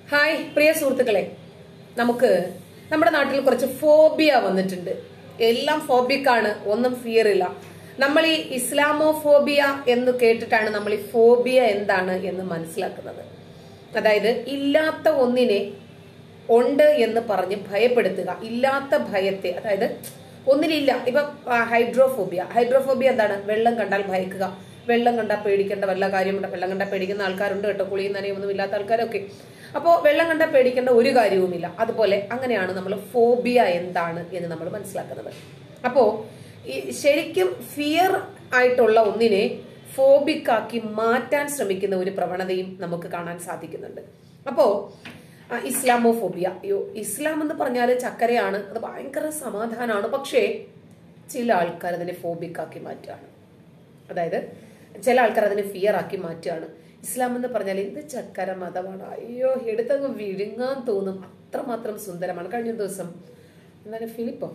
Hi പ്രിയ സുഹൃത്തുക്കളെ നമുക്ക് നമ്മുടെ നാട്ടിൽ കുറച്ച് ഫോബിയ വന്നിട്ടുണ്ട് എല്ലാം ഫോബിക്കാണ് ഒന്നും ഫിയർ ഇല്ല നമ്മൾ ഈ ഇസ്ലാമോഫോബിയ എന്ന് കേട്ടിട്ടാണ് നമ്മൾ ഈ ഫോബിയ എന്താണ് എന്ന് മനസ്സിലാക്കുന്നത് അതായത് ഇല്ലാത്ത ഒന്നിനെ ഉണ്ട് എന്ന് പറഞ്ഞ് ഭയപ്പെടുത്തുക ഇല്ലാത്ത ഭയത്തെ അതായത് ഒന്നിനില്ല ഇപ്പൊ ആ, ഹൈഡ്രോഫോബിയ ഹൈഡ്രോഫോബിയ എന്താണ് വെള്ളം കണ്ടാൽ ഭയക്കുക വെള്ളം കണ്ടാൽ പേടിക്കേണ്ട വല്ല കാര്യമുണ്ട് വെള്ളം കണ്ടാൽ പേടിക്കുന്ന ആൾക്കാരുണ്ട് കേട്ടോ കുളിയും നനയൊന്നും ഇല്ലാത്ത ആൾക്കാരൊക്കെ അപ്പോൾ വെള്ളം കണ്ടാൽ പേടിക്കേണ്ട ഒരു കാര്യവുമില്ല അതുപോലെ അങ്ങനെയാണ് നമ്മൾ ഫോബിയ എന്താണ് എന്ന് നമ്മൾ മനസ്സിലാക്കുന്നത് അപ്പോ ഈ ശരിക്കും ഫിയർ ആയിട്ടുള്ള ഒന്നിനെ ഫോബിക്കാക്കി മാറ്റാൻ ശ്രമിക്കുന്ന ഒരു പ്രവണതയും നമുക്ക് കാണാൻ സാധിക്കുന്നുണ്ട് അപ്പോ ആ, ഇസ്ലാമോഫോബിയ അയ്യോ ഇസ്ലാം എന്ന് പറഞ്ഞാൽ ചക്കരയാണ് അത് ഭയങ്കര സമാധാനമാണ് പക്ഷേ ചില ആൾക്കാർ അതിനെ ഫോബിക്കാക്കി മാറ്റുകയാണ് അതായത് ചില ആൾക്കാർ അതിനെ ഫിയർ ആക്കി മാറ്റുകയാണ് ഇസ്ലാം എന്ന് പറഞ്ഞാൽ എന്ത് ചക്കര മതമാണ് അയ്യോ എടുത്തങ്ങ് വിഴുങ്ങാൻ തോന്നും അത്രമാത്രം സുന്ദരമാണ് കഴിഞ്ഞ ദിവസം എന്താണ് ഫിലിപ്പോ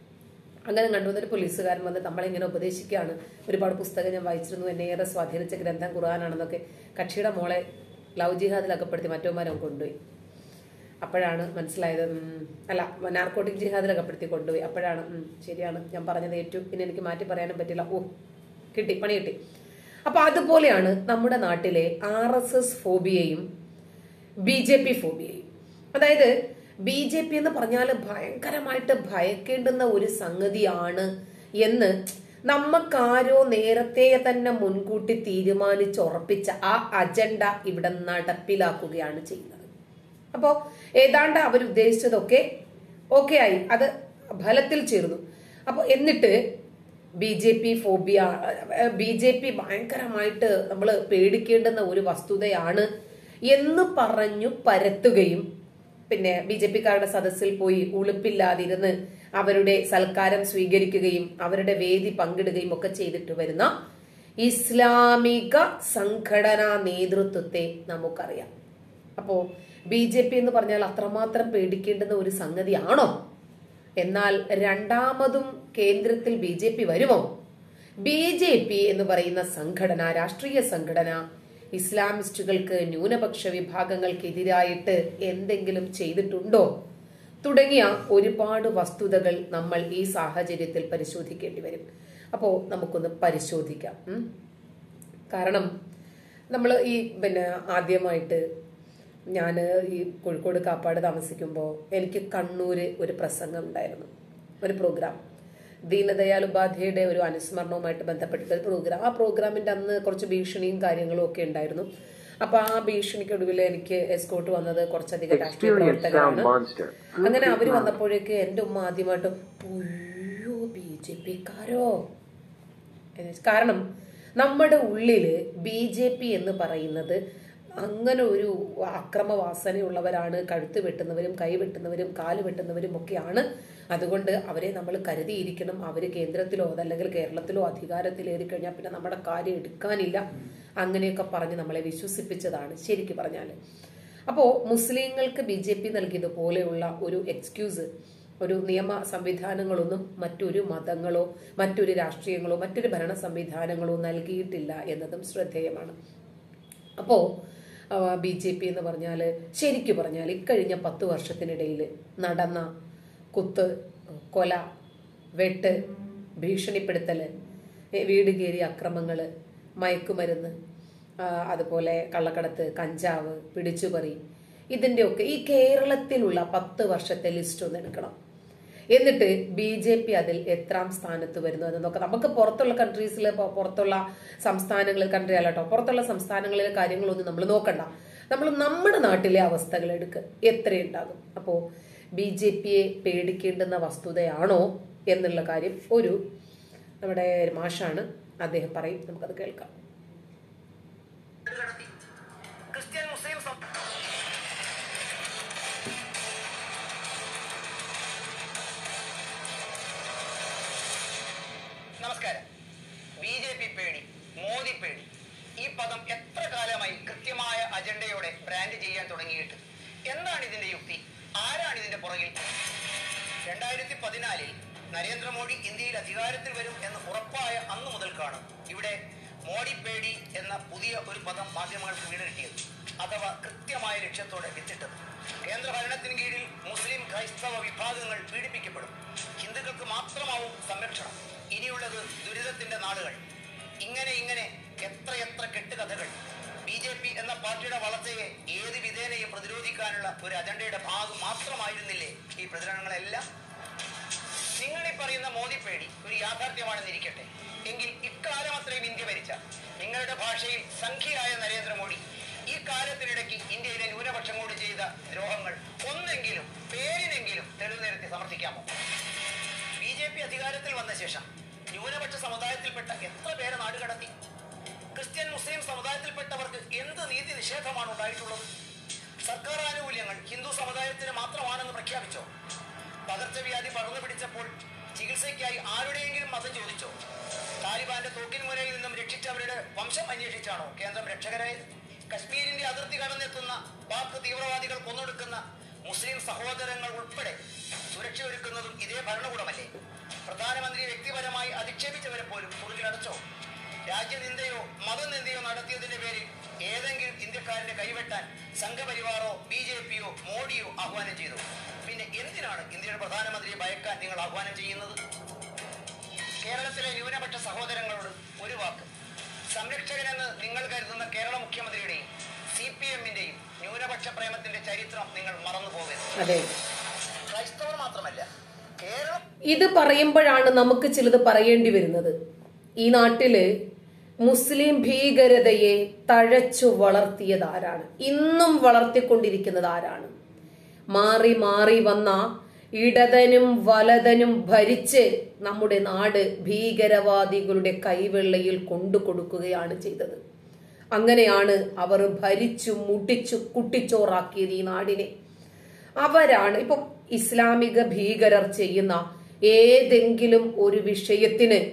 അങ്ങനെ കണ്ടുവന്നൊരു പോലീസുകാരൻ വന്ന് നമ്മളിങ്ങനെ ഉപദേശിക്കുകയാണ് ഒരുപാട് പുസ്തകം ഞാൻ വായിച്ചിരുന്നു എന്നെ ഏറെ സ്വാധീനിച്ച ഗ്രന്ഥം ഖുർആാനാണെന്നൊക്കെ കക്ഷിയുടെ മോളെ ലവ് ജിഹാദിൽ അകപ്പെടുത്തി മറ്റവന്മാരും കൊണ്ടുപോയി അപ്പോഴാണ് മനസ്സിലായത് ഉം, അല്ല നാർക്കോട്ടിക് ജിഹാദിൽ അകപ്പെടുത്തി കൊണ്ടുപോയി അപ്പോഴാണ് ഉം, ശരിയാണ് ഞാൻ പറഞ്ഞത് ഏറ്റു പിന്നെ എനിക്ക് മാറ്റി പറയാനും പറ്റില്ല ഓ കിട്ടി പണി കിട്ടി അപ്പൊ അതുപോലെയാണ് നമ്മുടെ നാട്ടിലെ ആർ എസ് എസ് ഫോബിയയും ബി ജെ പി ഫോബിയയും അതായത് ബി ജെ പി എന്ന് പറഞ്ഞാൽ ഭയങ്കരമായിട്ട് ഭയക്കേണ്ടുന്ന ഒരു സംഗതിയാണ് എന്ന് നമുക്കാരോ നേരത്തെ തന്നെ മുൻകൂട്ടി തീരുമാനിച്ചുറപ്പിച്ച ആ അജണ്ട ഇവിടെ നടപ്പിലാക്കുകയാണ് ചെയ്യുന്നത് അപ്പോ ഏതാണ്ട് അവരുദ്ദേശിച്ചതൊക്കെ ഓക്കെ ആയി അത് ഫലത്തിൽ ചേർന്നു അപ്പൊ എന്നിട്ട് B J P phobia B J P ഭയങ്കരമായിട്ട് നമ്മൾ പേടിക്കേണ്ടുന്ന ഒരു വസ്തുതയാണ് എന്ന് പറഞ്ഞു പരത്തുകയും പിന്നെ ബി ജെ പിക്കാരുടെ സദസ്സിൽ പോയി ഉളുപ്പില്ലാതിരുന്ന് അവരുടെ സൽക്കാരം സ്വീകരിക്കുകയും അവരുടെ വേദി പങ്കിടുകയും ഒക്കെ ചെയ്തിട്ട് വരുന്ന ഇസ്ലാമിക സംഘടനാ നേതൃത്വത്തെ നമുക്കറിയാം അപ്പോ ബി ജെ പി എന്ന് പറഞ്ഞാൽ അത്രമാത്രം പേടിക്കേണ്ടുന്ന ഒരു സംഗതിയാണോ എന്നാൽ രണ്ടാമതും കേന്ദ്രത്തിൽ ബി ജെ പി വരുമോ ബി ജെ പി എന്ന് പറയുന്ന സംഘടന രാഷ്ട്രീയ സംഘടന ഇസ്ലാമിസ്റ്റുകൾക്ക് ന്യൂനപക്ഷ വിഭാഗങ്ങൾക്കെതിരായിട്ട് എന്തെങ്കിലും ചെയ്തിട്ടുണ്ടോ തുടങ്ങിയ ഒരുപാട് വസ്തുതകൾ നമ്മൾ ഈ സാഹചര്യത്തിൽ പരിശോധിക്കേണ്ടി വരും അപ്പോ നമുക്കൊന്ന് പരിശോധിക്കാം ഉം. കാരണം നമ്മൾ ഈ പിന്നെ ആദ്യമായിട്ട് ഞാൻ ഈ കോഴിക്കോട് കാപ്പാട് താമസിക്കുമ്പോൾ എനിക്ക് കണ്ണൂര് ഒരു പ്രസംഗം ഉണ്ടായിരുന്നു ഒരു പ്രോഗ്രാം ദീനദയാൽ ഉപാധ്യായുടെ ഒരു അനുസ്മരണവുമായിട്ട് ബന്ധപ്പെട്ടിട്ട് ഒരു പ്രോഗ്രാം ആ പ്രോഗ്രാമിന്റെ അന്ന് കുറച്ച് ഭീഷണിയും കാര്യങ്ങളും ഒക്കെ ഉണ്ടായിരുന്നു അപ്പൊ ആ ഭീഷണിക്കൊടുവിൽ എനിക്ക് എസ്കോട്ട് വന്നത് കുറച്ചധികം രാഷ്ട്രീയ Experience sound പ്രവർത്തകരാണ് monster. അങ്ങനെ അവര് വന്നപ്പോഴേക്ക് എന്റെ ഉമ്മ ആദ്യമായിട്ട് ഉയ്യോ ബി ജെ പിക്കാരോ കാരണം നമ്മുടെ ഉള്ളില് ബി ജെ പി എന്ന് പറയുന്നത് അങ്ങനെ ഒരു അക്രമവാസനയുള്ളവരാണ് കഴുത്ത് വെട്ടുന്നവരും കൈ വെട്ടുന്നവരും കാല് വെട്ടുന്നവരും ഒക്കെയാണ് അതുകൊണ്ട് അവരെ നമ്മൾ കരുതിയിരിക്കണം അവര് കേന്ദ്രത്തിലോ അതല്ലെങ്കിൽ കേരളത്തിലോ അധികാരത്തിലേറി കഴിഞ്ഞാൽ പിന്നെ നമ്മുടെ കാര്യം എടുക്കാനില്ല അങ്ങനെയൊക്കെ പറഞ്ഞ് നമ്മളെ വിശ്വസിപ്പിച്ചതാണ് ശരിക്ക് പറഞ്ഞാല് അപ്പോ മുസ്ലിങ്ങൾക്ക് ബി ജെ പി നൽകിയതുപോലെയുള്ള ഒരു എക്സ്ക്യൂസ് ഒരു നിയമ സംവിധാനങ്ങളൊന്നും മറ്റൊരു മതങ്ങളോ മറ്റൊരു രാഷ്ട്രീയങ്ങളോ മറ്റൊരു ഭരണ സംവിധാനങ്ങളോ നൽകിയിട്ടില്ല എന്നതും ശ്രദ്ധേയമാണ് അപ്പോ ബി ജെ പി എന്ന് പറഞ്ഞാൽ ശരിക്കു പറഞ്ഞാൽ ഇക്കഴിഞ്ഞ പത്ത് വർഷത്തിനിടയിൽ നടന്ന കുത്ത് കൊല വെട്ട് ഭീഷണിപ്പെടുത്തല് ഏ, വീട് കയറിയ അക്രമങ്ങള് മയക്കുമരുന്ന് ആ, അതുപോലെ കള്ളക്കടത്ത് കഞ്ചാവ് പിടിച്ചുപറി ഇതിന്റെയൊക്കെ ഈ കേരളത്തിലുള്ള പത്ത് വർഷത്തെ ലിസ്റ്റ് ഒന്ന് എടുക്കണം എന്നിട്ട് ബി ജെ പി അതിൽ എത്രാം സ്ഥാനത്ത് വരുന്നു എന്ന് നോക്കാം നമുക്ക് പുറത്തുള്ള കൺട്രീസിൽ പുറത്തുള്ള സംസ്ഥാനങ്ങളിൽ കൺട്രി അല്ല കേട്ടോ പുറത്തുള്ള സംസ്ഥാനങ്ങളിലെ കാര്യങ്ങളൊന്നും നമ്മൾ നോക്കണ്ട നമ്മൾ നമ്മുടെ നാട്ടിലെ അവസ്ഥകൾ എടുക്കുക എത്രയുണ്ടാകും അപ്പോ ബി ജെ പിയെ പേടിക്കേണ്ടുന്ന വസ്തുതയാണോ എന്നുള്ള കാര്യം ഒരു നമ്മുടെ മാഷാണ് അദ്ദേഹം പറയും നമുക്കത് കേൾക്കാം കടത്തി ക്രിസ്ത്യൻ മുസ്ലിം സം- നമസ്കാരം ബി ജെ പി പേടി മോദി പേടി ഈ പദം എത്ര കാലമായി കൃത്യമായ അജണ്ടയോടെ ബ്രാൻഡ് ചെയ്യാൻ തുടങ്ങിയിട്ട് എന്താണ് ഇതിന്റെ യുക്തി ആരാണ് ഇതിന്റെ പുറകിൽ രണ്ടായിരത്തി പതിനാലിൽ നരേന്ദ്രമോദി ഇന്ത്യയിൽ അധികാരത്തിൽ വരും എന്ന് ഉറപ്പായ അന്നു മുതൽക്കാണ് ഇവിടെ മോഡി പേടി എന്ന പുതിയ ഒരു പദം മാധ്യമങ്ങൾക്ക് വീട് കിട്ടിയത് അഥവാ കൃത്യമായ ലക്ഷ്യത്തോടെ വിത്തിട്ടത് കേന്ദ്ര ഭരണത്തിന് കീഴിൽ മുസ്ലിം ക്രൈസ്തവ വിഭാഗങ്ങൾ പീഡിപ്പിക്കപ്പെടും ഹിന്ദുക്കൾക്ക് മാത്രമാവും സംരക്ഷണം ഇനിയുള്ളത് ദുരിതത്തിന്റെ നാളുകൾ ഇങ്ങനെ ഇങ്ങനെ എത്രയെത്ര കെട്ടുകഥകൾ ബി ജെ പി എന്ന പാർട്ടിയുടെ വളർച്ചയെ ഏത് വിധേനയും പ്രതിരോധിക്കാനുള്ള ഒരു അജണ്ടയുടെ ഭാഗം മാത്രമായിരുന്നില്ലേ ഈ പ്രചരണങ്ങളെല്ലാം നിങ്ങൾ ഈ പറയുന്ന മോദി പേടി ഒരു യാഥാർത്ഥ്യമാണെന്നിരിക്കട്ടെ എങ്കിൽ ഇക്കാലം അത്രയും ഇന്ത്യ ഭരിച്ച നിങ്ങളുടെ ഭാഷയിൽ സംഖ്യയായ നരേന്ദ്രമോദി ഈ കാലത്തിനിടയ്ക്ക് ഇന്ത്യയിലെ ന്യൂനപക്ഷങ്ങളോട് ചെയ്ത ദ്രോഹങ്ങൾ ഒന്നെങ്കിലും പേരിനെങ്കിലും തെളിവ് നിരത്തി സമർത്ഥിക്കാമോ ബി ജെ പി അധികാരത്തിൽ വന്ന ശേഷം ന്യൂനപക്ഷ സമുദായത്തിൽപ്പെട്ട എത്ര പേരെ നാടുകടത്തി ക്രിസ്ത്യൻ മുസ്ലിം സമുദായത്തിൽപ്പെട്ടവർക്ക് എന്ത് നീതി നിഷേധമാണ് ഉണ്ടായിട്ടുള്ളത് സർക്കാർ ആനുകൂല്യങ്ങൾ ഹിന്ദു സമുദായത്തിന് മാത്രമാണെന്ന് പ്രഖ്യാപിച്ചോ പകർച്ചവ്യാധി പടർന്നു പിടിച്ചപ്പോൾ ചികിത്സയ്ക്കായി ആരുടെയെങ്കിലും മതം ചോദിച്ചോ താലിബാന്റെ തോക്കിൻ മുനയിൽ നിന്നും രക്ഷിച്ചവരുടെ വംശം അന്വേഷിച്ചാണോ കേന്ദ്രം രക്ഷകരായത് കശ്മീരിന്റെ അതിർത്തി കടന്നെത്തുന്ന പാക് തീവ്രവാദികൾ കൊന്നൊടുക്കുന്ന മുസ്ലിം സഹോദരങ്ങൾ ഉൾപ്പെടെ സുരക്ഷ ഒരുക്കുന്നതും ഇതേ ഭരണകൂടമല്ലേ പ്രധാനമന്ത്രി വ്യക്തിപരമായി അധിക്ഷേപിച്ചവരെ പോലും കുറുകിലടച്ചോ രാജ്യനിന്ദയോ മതനിന്ദയോ നടത്തിയതിന്റെ പേരിൽ ഏതെങ്കിലും ഇന്ത്യക്കാരന്റെ കൈവെട്ടാൻ സംഘപരിവാറോ ബി ജെ പിയോ മോഡിയോ ആഹ്വാനം ചെയ്തു പിന്നെ എന്തിനാണ് ഇന്ത്യയുടെ പ്രധാനമന്ത്രിയെ ഭയക്കാൻ നിങ്ങൾ ആഹ്വാനം ചെയ്യുന്നത് കേരളത്തിലെ ന്യൂനപക്ഷ സഹോദരങ്ങളോട് ഒരു വാക്ക് സംരക്ഷകനെന്ന് നിങ്ങൾ കരുതുന്ന കേരള മുഖ്യമന്ത്രിയുടെയും സി പി എമ്മിന്റെയും ന്യൂനപക്ഷ പ്രേമത്തിന്റെ ചരിത്രം നിങ്ങൾ മറന്നു പോകരുത് അതെ ക്രൈസ്തവർ മാത്രമല്ല കേരളം ഇത് പറയുമ്പോഴാണ് നമുക്ക് ചിലത് പറയേണ്ടി വരുന്നത് ഈ നാട്ടില് മുസ്ലിം ഭീകരതയെ തഴച്ചു വളർത്തിയത് ആരാണ് ഇന്നും വളർത്തിക്കൊണ്ടിരിക്കുന്നത് ആരാണ് മാറി മാറി വന്ന ഇടതനും വലതനും ഭരിച്ച് നമ്മുടെ നാട് ഭീകരവാദികളുടെ കൈവെള്ളയിൽ കൊണ്ടു കൊടുക്കുകയാണ് ചെയ്തത് അങ്ങനെയാണ് അവർ ഭരിച്ചു മുട്ടിച്ചു കുട്ടിച്ചോറാക്കിയത് ഈ നാടിനെ അവരാണ് ഇപ്പം ഇസ്ലാമിക ഭീകരർ ചെയ്യുന്ന ഏതെങ്കിലും ഒരു വിഷയത്തിന്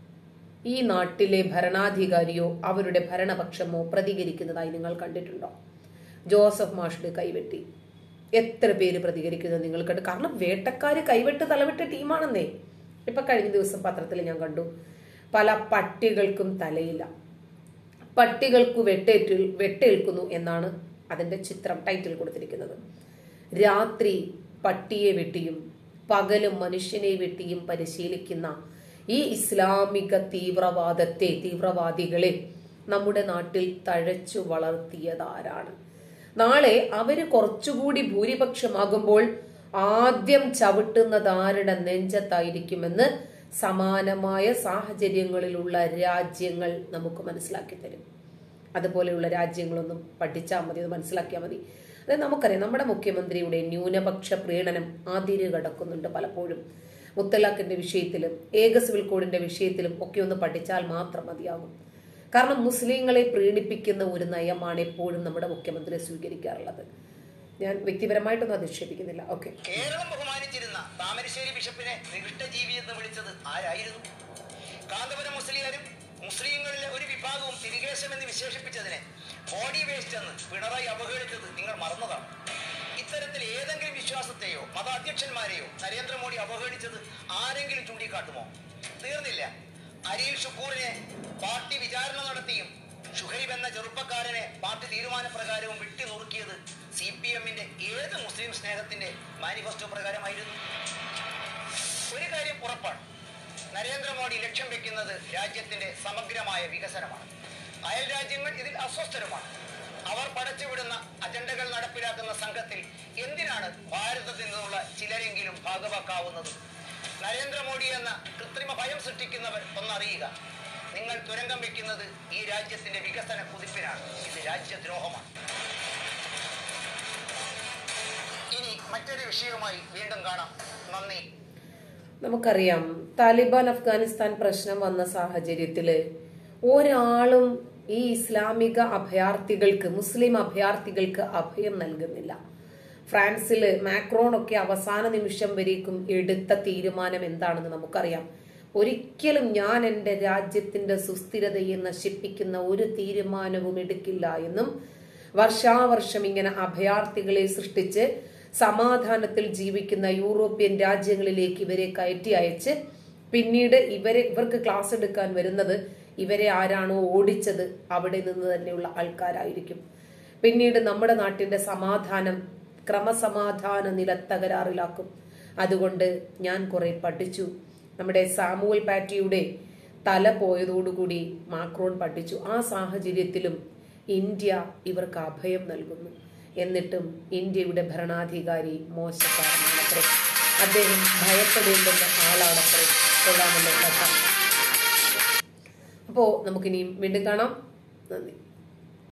ഈ നാട്ടിലെ ഭരണാധികാരിയോ അവരുടെ ഭരണപക്ഷമോ പ്രതികരിക്കുന്നതായി നിങ്ങൾ കണ്ടിട്ടുണ്ടോ ജോസഫ് മാഷിന്റെ കൈവെട്ടി എത്ര പേര് പ്രതികരിക്കുന്നത് നിങ്ങൾ കണ്ടു കാരണം വേട്ടക്കാര് കൈവെട്ട് തലവിട്ട ടീമാണെന്നേ ഇപ്പൊ കഴിഞ്ഞ ദിവസം പത്രത്തിൽ ഞാൻ കണ്ടു പല പട്ടികൾക്കും തലയില്ല പട്ടികൾക്ക് വെട്ടേറ്റു വെട്ടേൽക്കുന്നു എന്നാണ് അതിന്റെ ചിത്രം ടൈറ്റിൽ കൊടുത്തിരിക്കുന്നത് രാത്രി പട്ടിയെ വെട്ടിയും പകലും മനുഷ്യനെ വെട്ടിയും പരിശീലിക്കുന്ന ഈ ഇസ്ലാമിക തീവ്രവാദത്തെ തീവ്രവാദികളെ നമ്മുടെ നാട്ടിൽ തഴച്ചു വളർത്തിയതാരാണ് നാളെ അവര് കുറച്ചുകൂടി ഭൂരിപക്ഷമാകുമ്പോൾ ആദ്യം ചവിട്ടുന്നത് ആരുടെ നെഞ്ചത്തായിരിക്കുമെന്ന് സമാനമായ സാഹചര്യങ്ങളിലുള്ള രാജ്യങ്ങൾ നമുക്ക് മനസ്സിലാക്കി തരും അതുപോലെയുള്ള രാജ്യങ്ങളൊന്നും പഠിച്ചാൽ മതി അത് മനസ്സിലാക്കിയാൽ മതി അത് നമുക്കറിയാം നമ്മുടെ മുഖ്യമന്ത്രിയുടെ ന്യൂനപക്ഷ പ്രീണനം അതിര് കടക്കുന്നുണ്ട് പലപ്പോഴും മുത്തലാഖിന്റെ വിഷയത്തിലും ഏക സിവിൽ കോഡിന്റെ വിഷയത്തിലും ഒക്കെ ഒന്ന് പഠിച്ചാൽ മാത്രം മതിയാകും കാരണം മുസ്ലിങ്ങളെ പ്രീണിപ്പിക്കുന്ന ഒരു നയമാണ് എപ്പോഴും നമ്മുടെ മുഖ്യമന്ത്രി സ്വീകരിക്കാറുള്ളത് ഞാൻ വ്യക്തിപരമായിട്ടൊന്നും അധിക്ഷേപിക്കുന്നില്ല ഓക്കെ കേരളം ബഹുമാനിച്ചിരുന്ന താമരശ്ശേരി ബിഷപ്പിനെ നികൃഷ്ടജീവി എന്ന് വിളിച്ചത് ആരായിരുന്നു കാന്തപുരം മുസ്ലിയാരും മുസ്ലിങ്ങളിലെ ഒരു വിഭാഗവും തിരികേശം എന്ന് വിശേഷിപ്പിച്ചതിനെ ബോഡി വേസ്റ്റ് എന്ന് പിണറായി അവഹേളിച്ചത് നിങ്ങൾ മറന്നതാണ് ഇത്തരത്തിൽ ഏതെങ്കിലും വിശ്വാസത്തെയോ മത അധ്യക്ഷന്മാരെയോ നരേന്ദ്രമോദി അവഹേളിച്ചത് ആരെങ്കിലും ചൂണ്ടിക്കാട്ടുമോ തീർന്നില്ല അരിയിൽ ഷുക്കൂറിനെ പാർട്ടി വിചാരണ നടത്തിയും ഷുഹൈബ് എന്ന ചെറുപ്പക്കാരനെ പാർട്ടി തീരുമാനപ്രകാരവും വിട്ടു നുറുക്കിയത് സി പി എമ്മിന്റെ ഏത് മുസ്ലിം സ്നേഹത്തിന്റെ മാനിഫെസ്റ്റോ പ്രകാരമായിരുന്നു ഒരു കാര്യം ഉറപ്പാണ് നരേന്ദ്രമോദി ലക്ഷ്യം വെക്കുന്നത് രാജ്യത്തിന്റെ സമഗ്രമായ വികസനമാണ് അയൽ രാജ്യങ്ങൾ ഇതിൽ അസ്വസ്ഥരുമാണ് അവർ പടച്ചുവിടുന്ന അജണ്ടകൾ നടപ്പിലാക്കുന്ന സംഘത്തിൽ എന്തിനാണ് ഭാരതത്തിൽ നിന്നുള്ള ചിലരെങ്കിലും ഭാഗവാക്കാവുന്നത് നരേന്ദ്രമോദി എന്ന കൃത്രിമ ഭയം സൃഷ്ടിക്കുന്നവർ ഒന്നറിയുക നിങ്ങൾ തുരങ്കം വെക്കുന്നത് ഈ രാജ്യത്തിന്റെ വികസന കുതിപ്പിനാണ് ഇത് രാജ്യദ്രോഹമാണ് ഇനി മറ്റൊരു വിഷയവുമായി വീണ്ടും കാണാം നന്ദി നമുക്കറിയാം താലിബാൻ അഫ്ഗാനിസ്ഥാൻ പ്രശ്നം വന്ന സാഹചര്യത്തില് ഒരാളും ഈ ഇസ്ലാമിക അഭയാർത്ഥികൾക്ക് മുസ്ലിം അഭയാർത്ഥികൾക്ക് അഭയം നൽകുന്നില്ല ഫ്രാൻസില് മാക്രോൺ ഒക്കെ അവസാന നിമിഷം വരേക്കും എടുത്ത തീരുമാനം എന്താണെന്ന് നമുക്കറിയാം ഒരിക്കലും ഞാൻ എൻ്റെ രാജ്യത്തിന്റെ സുസ്ഥിരതയെ നശിപ്പിക്കുന്ന ഒരു തീരുമാനവും എടുക്കില്ല എന്നും വർഷാവർഷം ഇങ്ങനെ അഭയാർത്ഥികളെ സൃഷ്ടിച്ച് സമാധാനത്തിൽ ജീവിക്കുന്ന യൂറോപ്യൻ രാജ്യങ്ങളിലേക്ക് ഇവരെ കയറ്റി അയച്ച് പിന്നീട് ഇവരെ ഇവർക്ക് ക്ലാസ് എടുക്കാൻ വരുന്നത് ഇവരെ ആരാണോ ഓടിച്ചത് അവിടെ നിന്ന് തന്നെയുള്ള ആൾക്കാരായിരിക്കും പിന്നീട് നമ്മുടെ നാട്ടിന്റെ സമാധാനം ക്രമസമാധാന നില തകരാറിലാക്കും അതുകൊണ്ട് ഞാൻ കുറെ പഠിച്ചു നമ്മുടെ സാമുവൽ പാറ്റിയുടെ തല പോയതോടുകൂടി മാക്രോൺ പഠിച്ചു ആ സാഹചര്യത്തിലും ഇന്ത്യ ഇവർക്ക് അഭയം നൽകുന്നു എന്നിട്ടും ഇന്ത്യയുടെ ഭരണാധികാരി മോശക്കാരനാണത്രേ അദ്ദേഹം ഭയപ്പെടേണ്ടുന്ന ആളാണത്രേ കൊള്ളാമല്ലോ കഥ അപ്പോ നമുക്കിനിയും വീണ്ടും കാണാം നന്ദി